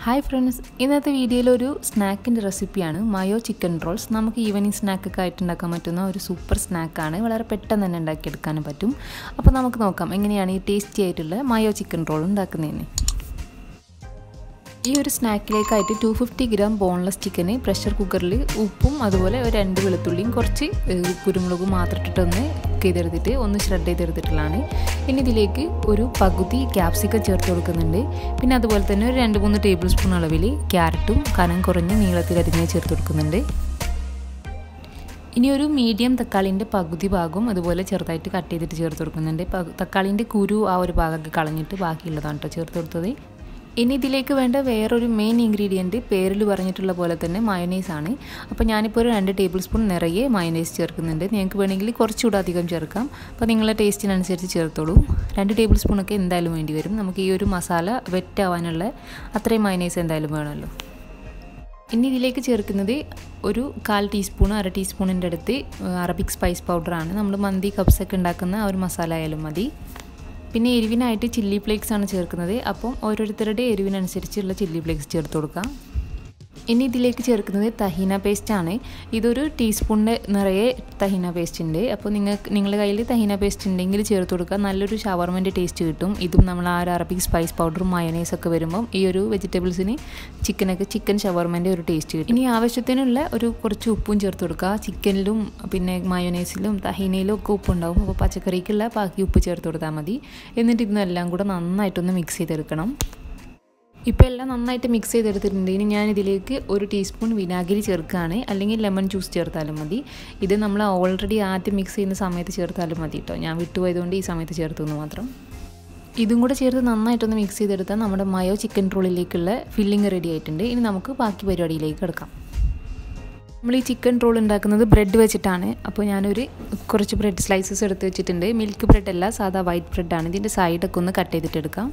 hi friends ഇന്നത്തെ വീഡിയോയിൽ ഒരു സ്നാക്കിൻ്റെ റെസിപ്പിയാണ് മയോ ചിക്കൻ റോൾസ് നമുക്ക് ഈവനിങ് സ്നാക്കൊക്കെ ആയിട്ട് ഉണ്ടാക്കാൻ പറ്റുന്ന ഒരു സൂപ്പർ സ്നാക്കാണ് വളരെ പെട്ടെന്ന് തന്നെ ഉണ്ടാക്കിയെടുക്കാനും പറ്റും അപ്പോൾ നമുക്ക് നോക്കാം എങ്ങനെയാണ് ഈ ടേസ്റ്റി ആയിട്ടുള്ള മയോ ചിക്കൻ റോൾ ഉണ്ടാക്കുന്നതിന് ഈ ഒരു സ്നാക്കിലേക്കായിട്ട് ടു ഫിഫ്റ്റി ഗ്രാം ബോൺലെസ് ചിക്കന് പ്രഷർ കുക്കറിൽ ഉപ്പും അതുപോലെ ഒരു രണ്ട് വെളുത്തുള്ളിയും കുറച്ച് കുരുമുളകും മാത്രം ഇട്ടിട്ടൊന്ന് കുക്ക് ചെയ്തെടുത്തിട്ട് ഒന്ന് ഷ്രെഡ് ചെയ്തെടുത്തിട്ടുള്ളതാണ് ഇനി ഇതിലേക്ക് ഒരു പകുതി ക്യാപ്സിക്കം ചേർത്ത് കൊടുക്കുന്നുണ്ട് പിന്നെ അതുപോലെ തന്നെ ഒരു രണ്ട് മൂന്ന് ടേബിൾ സ്പൂൺ അളവിൽ ക്യാരറ്റും കനം കുറഞ്ഞ് നീളത്തിൽ അരിഞ്ഞ് ചേർത്ത് കൊടുക്കുന്നുണ്ട് ഇനി ഒരു മീഡിയം തക്കാളിൻ്റെ പകുതി ഭാഗം അതുപോലെ ചെറുതായിട്ട് കട്ട് ചെയ്തിട്ട് ചേർത്ത് കൊടുക്കുന്നുണ്ട് തക്കാളിൻ്റെ കുരു ആ ഒരു ഭാഗമൊക്കെ കളഞ്ഞിട്ട് ബാക്കിയുള്ളതാണ് കേട്ടോ ചേർത്ത് കൊടുത്തത് ഇനി ഇതിലേക്ക് വേണ്ട വേറൊരു മെയിൻ ഇൻഗ്രീഡിയൻറ്റ് പേരിൽ പറഞ്ഞിട്ടുള്ള പോലെ തന്നെ മയനൈസ് ആണ് അപ്പോൾ ഞാനിപ്പോൾ ഒരു രണ്ട് ടേബിൾ സ്പൂൺ നിറയെ മയനൈസ് ചേർക്കുന്നുണ്ട് നിങ്ങൾക്ക് വേണമെങ്കിൽ കുറച്ചുകൂടെ അധികം ചേർക്കാം അപ്പോൾ നിങ്ങളുടെ ടേസ്റ്റിനനുസരിച്ച് ചേർത്തോളൂ രണ്ട് ടേബിൾ സ്പൂണൊക്കെ എന്തായാലും വേണ്ടി വരും നമുക്ക് ഈ ഒരു മസാല വെറ്റാവാനുള്ള അത്രയും മയനൈസ് എന്തായാലും വേണമല്ലോ ഇനി ഇതിലേക്ക് ചേർക്കുന്നത് ഒരു കാൽ ടീസ്പൂൺ അര ടീസ്പൂണിൻ്റെ അടുത്ത് അറബിക് സ്പൈസ് പൗഡറാണ് നമ്മൾ മന്തി കപ്സൊക്കെ ഉണ്ടാക്കുന്ന ആ ഒരു മസാല ആയാലും മതി പിന്നെ എരിവിനായിട്ട് ചില്ലി ഫ്ലേക്സ് ആണ് ചേർക്കുന്നത് അപ്പം ഓരോരുത്തരുടെ എരിവിനനുസരിച്ചുള്ള ചില്ലി ഫ്ലേക്സ് ചേർത്ത് കൊടുക്കാം ഇനി ഇതിലേക്ക് ചേർക്കുന്നത് തഹീന പേസ്റ്റ് ആണ് ഇതൊരു ടീസ്പൂണിൻ്റെ നിറയെ തഹീന പേസ്റ്റ് ഉണ്ട് അപ്പോൾ നിങ്ങൾക്ക് നിങ്ങളുടെ കയ്യിൽ തഹീന പേസ്റ്റ് ഉണ്ടെങ്കിൽ ചേർത്ത് കൊടുക്കുക നല്ലൊരു ഷവർമൻ്റെ ടേസ്റ്റ് കിട്ടും ഇതും നമ്മൾ ആ ഒരു അറബിക് സ്പൈസ് പൗഡറും മയനൈസ് ഒക്കെ വരുമ്പം ഈ ഒരു വെജിറ്റബിൾസിന് ചിക്കനൊക്കെ ചിക്കൻ ഷവർമൻ്റെ ഒരു ടേസ്റ്റ് കിട്ടും ഇനി ആവശ്യത്തിനുള്ള ഒരു കുറച്ച് ഉപ്പും ചേർത്ത് കൊടുക്കുക ചിക്കനിലും പിന്നെ മയോനൈസിലും തഹീനയിലും ഒക്കെ ഉപ്പുണ്ടാവും അപ്പോൾ പച്ചക്കറിക്കുള്ള ബാക്കി ഉപ്പ് ചേർത്ത് കൊടുത്താൽ മതി എന്നിട്ട് ഇതെല്ലാം കൂടെ നന്നായിട്ടൊന്ന് മിക്സ് ചെയ്തെടുക്കണം ഇപ്പോൾ എല്ലാം നന്നായിട്ട് മിക്സ് ചെയ്തെടുത്തിട്ടുണ്ട് ഇനി ഞാൻ ഇതിലേക്ക് ഒരു ടീസ്പൂൺ വിനാഗിരി ചേർക്കുകയാണ് അല്ലെങ്കിൽ ലെമൺ ജ്യൂസ് ചേർത്താലും മതി ഇത് നമ്മൾ ഓൾറെഡി ആദ്യം മിക്സ് ചെയ്യുന്ന സമയത്ത് ചേർത്താലും മതി കേട്ടോ ഞാൻ വിട്ടുപോയതുകൊണ്ട് ഈ സമയത്ത് ചേർത്തു എന്ന് മാത്രം ഇതും കൂടെ ചേർത്ത് നന്നായിട്ടൊന്ന് മിക്സ് ചെയ്തെടുത്താൽ നമ്മുടെ മയോ ചിക്കൻ റോളിലേക്കുള്ള ഫില്ലിങ് റെഡി ആയിട്ടുണ്ട് ഇനി നമുക്ക് ബാക്കി പരിപാടിയിലേക്ക് കിടക്കാം നമ്മൾ ഈ ചിക്കൻ റോൾ ഉണ്ടാക്കുന്നത് ബ്രെഡ് വെച്ചിട്ടാണ് അപ്പോൾ ഞാനൊരു കുറച്ച് ബ്രെഡ് സ്ലൈസസ് എടുത്ത് വെച്ചിട്ടുണ്ട് മിൽക്ക് ബ്രെഡ് അല്ല സാധാ വൈറ്റ് ബ്രെഡാണ് ഇതിൻ്റെ സൈഡൊക്കെ ഒന്ന് കട്ട് ചെയ്തിട്ട് എടുക്കാം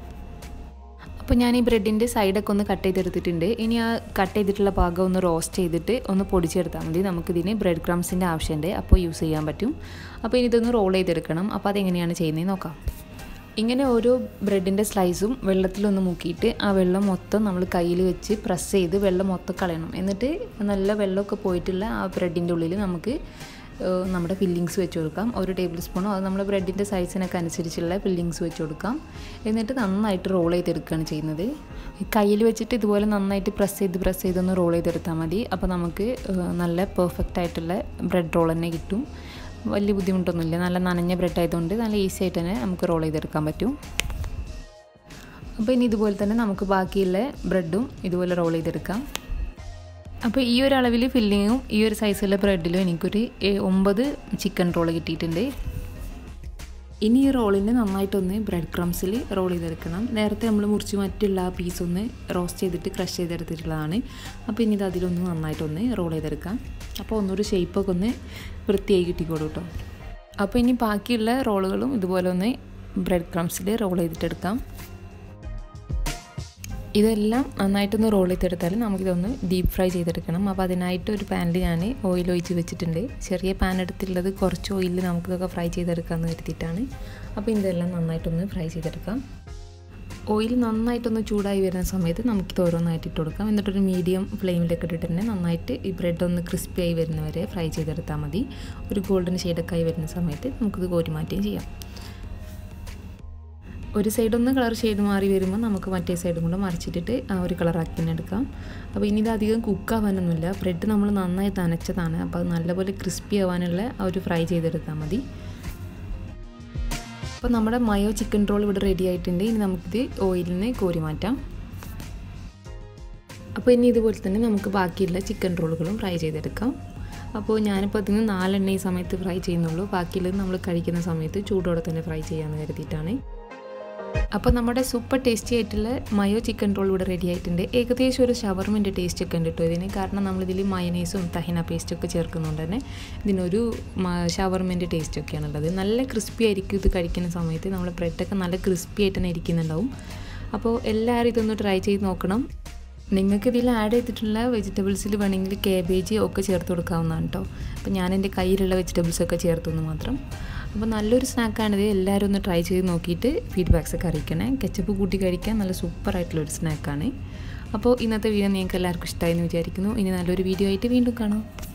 അപ്പോൾ ഞാൻ ഈ ബ്രെഡിൻ്റെ സൈഡൊക്കെ ഒന്ന് കട്ട് ചെയ്തെടുത്തിട്ടുണ്ട് ഇനി ആ കട്ട് ചെയ്തിട്ടുള്ള ഭാഗം ഒന്ന് റോസ്റ്റ് ചെയ്തിട്ട് ഒന്ന് പൊടിച്ചെടുത്താൽ മതി നമുക്കിതിന് ബ്രെഡ് ക്രംസിൻ്റെ ആവശ്യമുണ്ട് അപ്പോൾ യൂസ് ചെയ്യാൻ പറ്റും അപ്പോൾ ഇനി ഇതൊന്ന് റോൾ ചെയ്തെടുക്കണം അപ്പോൾ അതെങ്ങനെയാണ് ചെയ്യുന്നത് നോക്കാം ഇങ്ങനെ ഓരോ ബ്രെഡിൻ്റെ സ്ലൈസും വെള്ളത്തിലൊന്ന് മുക്കിയിട്ട് ആ വെള്ളം മൊത്തം നമ്മൾ കയ്യിൽ വെച്ച് പ്രസ് ചെയ്ത് വെള്ളം മൊത്തം കളയണം എന്നിട്ട് നല്ല വെള്ളമൊക്കെ പോയിട്ടുള്ള ആ ബ്രെഡിൻ്റെ ഉള്ളിൽ നമുക്ക് നമ്മുടെ ഫില്ലിങ്സ് വെച്ച് കൊടുക്കാം ഒരു ടേബിൾ സ്പൂണോ അത് നമ്മുടെ ബ്രെഡിൻ്റെ സൈസിനൊക്കെ അനുസരിച്ചുള്ള ഫില്ലിങ്സ് വെച്ച് കൊടുക്കാം എന്നിട്ട് നന്നായിട്ട് റോൾ ചെയ്തെടുക്കുകയാണ് ചെയ്യുന്നത് കയ്യിൽ വെച്ചിട്ട് ഇതുപോലെ നന്നായിട്ട് പ്രസ് ചെയ്ത് പ്രസ് ചെയ്തൊന്ന് റോൾ ചെയ്തെടുത്താൽ മതി അപ്പോൾ നമുക്ക് നല്ല പെർഫെക്റ്റ് ആയിട്ടുള്ള ബ്രെഡ് റോൾ തന്നെ കിട്ടും വലിയ ബുദ്ധിമുട്ടൊന്നുമില്ല നല്ല നനഞ്ഞ ബ്രെഡ് ആയതുകൊണ്ട് നല്ല ഈസി ആയിട്ട് തന്നെ നമുക്ക് റോൾ ചെയ്തെടുക്കാൻ പറ്റും അപ്പോൾ ഇനി ഇതുപോലെ തന്നെ നമുക്ക് ബാക്കിയുള്ള ബ്രെഡും ഇതുപോലെ റോൾ ചെയ്തെടുക്കാം അപ്പോൾ ഈ ഒരു അളവിൽ ഫില്ലിങ്ങും ഈ ഒരു സൈസുള്ള ബ്രെഡിലും എനിക്കൊരു ഒമ്പത് ചിക്കൻ റോൾ കിട്ടിയിട്ടുണ്ട് ഇനി ഈ റോളിന് നന്നായിട്ടൊന്ന് ബ്രെഡ് ക്രംസിൽ റോൾ ചെയ്തെടുക്കണം നേരത്തെ നമ്മൾ മുറിച്ച് മറ്റുള്ള ആ പീസ് ഒന്ന് റോസ്റ്റ് ചെയ്തിട്ട് ക്രഷ് ചെയ്തെടുത്തിട്ടുള്ളതാണ് അപ്പോൾ ഇനി ഇത് അതിലൊന്ന് നന്നായിട്ടൊന്ന് റോൾ ചെയ്തെടുക്കാം അപ്പോൾ ഒന്നൊരു ഷേപ്പൊക്കെ ഒന്ന് വൃത്തിയായി കിട്ടിക്കോളൂ കേട്ടോ അപ്പോൾ ഇനി ബാക്കിയുള്ള റോളുകളും ഇതുപോലെ ഒന്ന് ബ്രെഡ് ക്രംസിൽ റോൾ ചെയ്തിട്ടെടുക്കാം ഇതെല്ലാം നന്നായിട്ടൊന്ന് റോൾ ചെയ്തെടുത്താൽ നമുക്കിതൊന്ന് ഡീപ്പ് ഫ്രൈ ചെയ്തെടുക്കണം അപ്പോൾ അതിനായിട്ട് ഒരു പാനിൽ ഞാൻ ഓയിൽ ഒഴിച്ച് വെച്ചിട്ടുണ്ട് ചെറിയ പാൻ എടുത്തുള്ളത് കുറച്ച് ഓയിലിൽ നമുക്കിതൊക്കെ ഫ്രൈ ചെയ്തെടുക്കാമെന്ന് കരുതിയിട്ടാണ് അപ്പോൾ ഇതെല്ലാം നന്നായിട്ടൊന്ന് ഫ്രൈ ചെയ്തെടുക്കാം ഓയിൽ നന്നായിട്ടൊന്ന് ചൂടായി വരുന്ന സമയത്ത് നമുക്കിത് ഓരോന്നായിട്ട് ഇട്ട് കൊടുക്കാം എന്നിട്ടൊരു മീഡിയം ഫ്ലെയിമിലൊക്കെ ഇട്ടിട്ട് തന്നെ നന്നായിട്ട് ഈ ബ്രെഡ് ഒന്ന് ക്രിസ്പി ആയി വരുന്നവരെ ഫ്രൈ ചെയ്തെടുത്താൽ മതി ഒരു ഗോൾഡൻ ഷെയ്ഡൊക്കെ ആയി വരുന്ന സമയത്ത് നമുക്കിത് കോരി മാറ്റുകയും ചെയ്യാം ഒരു സൈഡ് ഒന്ന് കളർ ഷെയ്ഡ് മാറി വരുമ്പോൾ നമുക്ക് മറ്റേ സൈഡും കൂടെ മറിച്ചിട്ടിട്ട് ആ ഒരു കളറാക്കി തന്നെ എടുക്കാം അപ്പോൾ ഇനി ഇത് അധികം കുക്കാവാനൊന്നുമില്ല ബ്രെഡ് നമ്മൾ നന്നായി നനച്ചതാണ് അപ്പോൾ അത് നല്ലപോലെ ക്രിസ്പി ആവാനുള്ള ആ ഒരു ഫ്രൈ ചെയ്തെടുത്താൽ മതി അപ്പോൾ നമ്മുടെ മയോ ചിക്കൻ റോൾ ഇവിടെ റെഡി ആയിട്ടുണ്ട് ഇനി നമുക്കിത് ഓയിലിൽ നിന്ന് കോരി മാറ്റാം അപ്പോൾ ഇനി ഇതുപോലെ തന്നെ നമുക്ക് ബാക്കിയുള്ള ചിക്കൻ റോളുകളും ഫ്രൈ ചെയ്തെടുക്കാം അപ്പോൾ ഞാനിപ്പോൾ അതിന് നാലെണ്ണ ഈ സമയത്ത് ഫ്രൈ ചെയ്യുന്നുള്ളൂ ബാക്കിയുള്ളത് നമ്മൾ കഴിക്കുന്ന സമയത്ത് ചൂടോടെ തന്നെ ഫ്രൈ ചെയ്യാമെന്ന് കരുതിയിട്ടാണ് അപ്പോൾ നമ്മുടെ സൂപ്പർ ടേസ്റ്റി ആയിട്ടുള്ള മയോ ചിക്കൻ റോൾ ഇവിടെ റെഡി ആയിട്ടുണ്ട് ഏകദേശം ഒരു ഷവർമിൻ്റെ ടേസ്റ്റ് ഒക്കെ ഉണ്ട് കേട്ടോ ഇതിന് കാരണം നമ്മളിതിൽ മയനൈസും തഹിന പേസ്റ്റും ഒക്കെ ചേർക്കുന്നുണ്ട് തന്നെ ഇതിനൊരു ഷവർമിൻ്റെ ടേസ്റ്റ് ഒക്കെയാണുള്ളത് നല്ല ക്രിസ്പി ആയിരിക്കും ഇത് കഴിക്കുന്ന സമയത്ത് നമ്മൾ ബ്രെഡൊക്കെ നല്ല ക്രിസ്പി ആയിട്ട് തന്നെ ഇരിക്കുന്നുണ്ടാവും അപ്പോൾ എല്ലാവരും ഇതൊന്ന് ട്രൈ ചെയ്ത് നോക്കണം നിങ്ങൾക്ക് ഇതിൽ ആഡ് ചെയ്തിട്ടുള്ള വെജിറ്റബിൾസിൽ വേണമെങ്കിൽ കേബേജ് ഒക്കെ ചേർത്ത് കൊടുക്കാവുന്നതാണ് കേട്ടോ അപ്പോൾ ഞാൻ എൻ്റെ കയ്യിലുള്ള വെജിറ്റബിൾസൊക്കെ ചേർത്തു മാത്രം അപ്പോൾ നല്ലൊരു സ്നാക്കാണിത് എല്ലാവരും ഒന്ന് ട്രൈ ചെയ്ത് നോക്കിയിട്ട് ഫീഡ്ബാക്സ് ഒക്കെ അറിയിക്കണേ കെച്ചപ്പ് കൂട്ടി കഴിക്കാൻ നല്ല സൂപ്പർ ആയിട്ടുള്ളൊരു സ്നാക്കാണ് അപ്പോൾ ഇന്നത്തെ വീഡിയോ നിങ്ങൾക്ക് എല്ലാവർക്കും ഇഷ്ടമായി എന്ന് വിചാരിക്കുന്നു ഇനി നല്ലൊരു വീഡിയോ ആയിട്ട് വീണ്ടും കാണാം